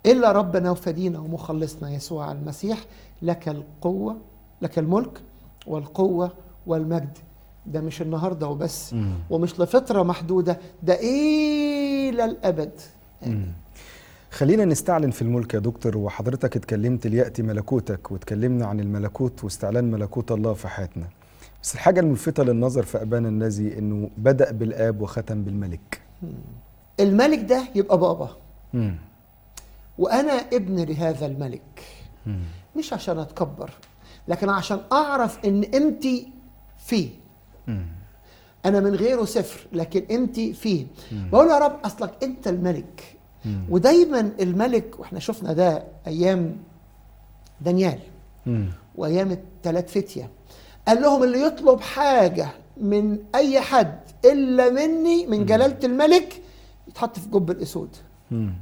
إلا ربنا وفدينا ومخلصنا يسوع المسيح لك القوة لك الملك والقوة والمجد ده مش النهارده وبس مم. ومش لفترة محدودة ده إلى الأبد مم. خلينا نستعلن في الملك يا دكتور وحضرتك اتكلمت ليأتي ملكوتك واتكلمنا عن الملكوت واستعلان ملكوت الله في حياتنا بس الحاجة الملفتة للنظر في أبانا الذي إنه بدأ بالآب وختم بالملك الملك ده يبقى بابا مم. وأنا ابن لهذا الملك مم. مش عشان أتكبر لكن عشان أعرف إن قيمتي فيه مم. أنا من غيره صفر لكن قيمتي فيه بقول يا رب أصلك أنت الملك مم. ودايما الملك واحنا شفنا ده أيام دانيال مم. وايام الثلاث فتيه قال لهم اللي يطلب حاجه من اي حد الا مني من جلاله الملك يتحط في جب الاسود مم.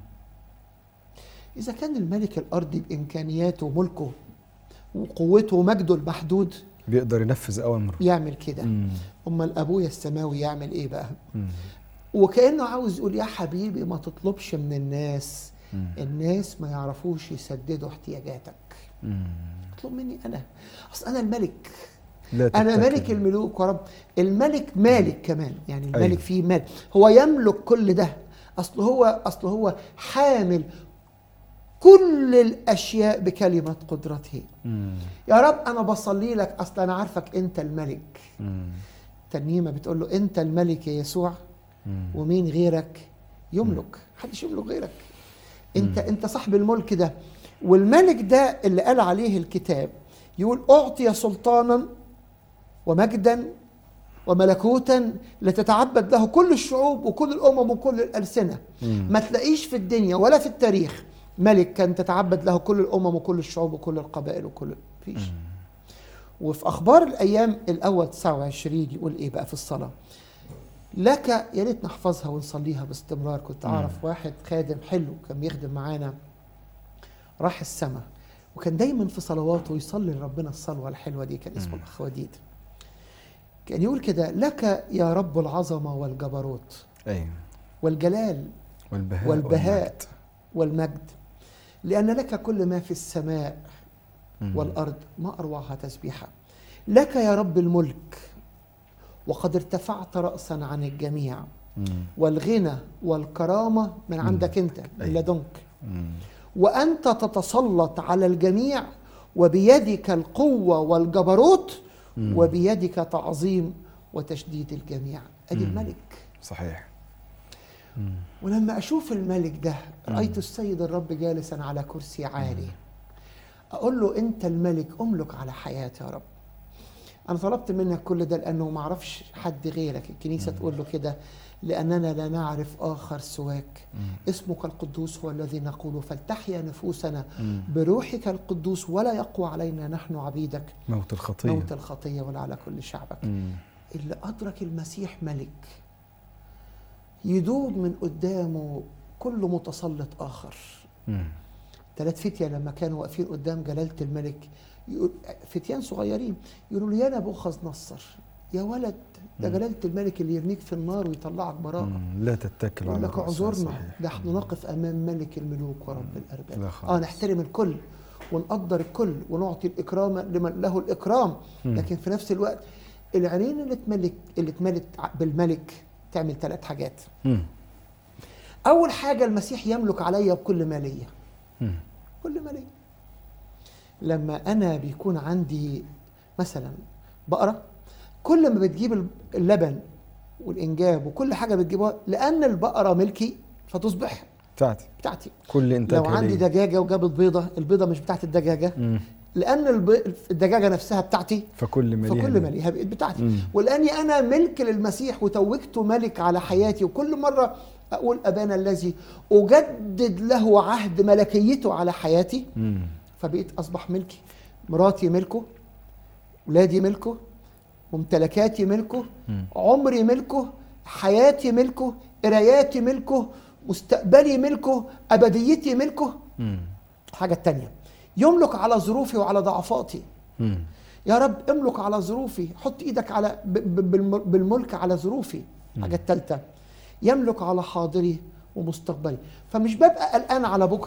اذا كان الملك الارضي بامكانياته وملكه وقوته ومجده المحدود بيقدر ينفذ أوامره يعمل كده مم. امال ابويا السماوي يعمل ايه بقى مم. وكانه عاوز يقول يا حبيبي ما تطلبش من الناس مم. الناس ما يعرفوش يسددوا احتياجاتك مم. اطلب مني انا اصل انا الملك لا انا تتكل. ملك الملوك ورب الملك مالك كمان يعني الملك أيوة. فيه مال هو يملك كل ده اصل هو اصل هو حامل كل الاشياء بكلمه قدرته مم. يا رب انا بصلي لك اصل انا عارفك انت الملك مم. ترنيمه بتقول له انت الملك يا يسوع مم. ومين غيرك يملك محدش يملك غيرك انت انت صاحب الملك ده والملك ده اللي قال عليه الكتاب يقول اعطي سلطانا ومجدا وملكوتا لتتعبد له كل الشعوب وكل الامم وكل الالسنه مم. ما تلاقيش في الدنيا ولا في التاريخ ملك كان تتعبد له كل الامم وكل الشعوب وكل القبائل وكل فيش وفي اخبار الايام الاول 29 يقول ايه بقى في الصلاه لك يا ريت نحفظها ونصليها باستمرار كنت اعرف واحد خادم حلو كان بيخدم معانا راح السماء وكان دايما في صلواته يصلي لربنا الصلوه الحلوه دي كان اسمه الاخ وديد كان يقول كده لك يا رب العظمه والجبروت أيوة والجلال والبهاء والبهاء والمجد. والمجد لأن لك كل ما في السماء مم. والأرض ما أروعها تسبيحة لك يا رب الملك وقد ارتفعت رأسا عن الجميع مم. والغنى والكرامة من عندك أنت من أيوة. لدنك مم. وأنت تتسلط على الجميع وبيدك القوة والجبروت مم. وبيدك تعظيم وتشديد الجميع أدي مم. الملك صحيح مم. ولما أشوف الملك ده رأيت السيد الرب جالسا على كرسي عالي أقول له أنت الملك أملك على حياتي يا رب أنا طلبت منك كل ده لأنه ما أعرفش حد غيرك الكنيسة تقول له كده لأننا لا نعرف آخر سواك اسمك القدوس هو الذي نقول فلتحيا نفوسنا مم. بروحك القدوس ولا يقوى علينا نحن عبيدك موت الخطية موت الخطية ولا على كل شعبك مم. اللي أدرك المسيح ملك يدوب من قدامه كل متسلط آخر مم. ثلاث فتية لما كانوا واقفين قدام جلالة الملك يقول فتيان صغيرين يقولوا له يا نبوخذ نصر يا ولد ده جلالة الملك اللي يرميك في النار ويطلعك براءة مم. لا تتكل يقول على لك الرأس اعذرنا صحيح. ده احنا نقف امام ملك الملوك ورب لا الارباب خالص. اه نحترم الكل ونقدر الكل ونعطي الاكرام لمن له الاكرام مم. لكن في نفس الوقت العينين اللي اتملك اللي اتملت ع- بالملك تعمل ثلاث حاجات مم. اول حاجه المسيح يملك عليا بكل ماليه مم. كل ماليه لما انا بيكون عندي مثلا بقره كل ما بتجيب اللبن والانجاب وكل حاجه بتجيبها لان البقره ملكي فتصبح بتاعتي بتاعتي كل انتاج لو عندي دجاجه وجابت بيضه البيضه مش بتاعت الدجاجه مم. لان الب- الدجاجه نفسها بتاعتي فكل مليها فكل ماليها بقت بتاعتي مم. ولاني انا ملك للمسيح وتوجته ملك على حياتي وكل مره اقول ابانا الذي اجدد له عهد ملكيته على حياتي مم. فبقيت اصبح ملكي مراتي ملكه ولادي ملكه ممتلكاتي ملكه مم. عمري ملكه حياتي ملكه قراياتي ملكه مستقبلي ملكه ابديتي ملكه مم. الحاجه التانية يملك على ظروفي وعلى ضعفاتي مم. يا رب املك على ظروفي حط ايدك على ب- ب- بالم- بالملك على ظروفي الحاجه الثالثه يملك على حاضري ومستقبلي فمش ببقى قلقان على بكره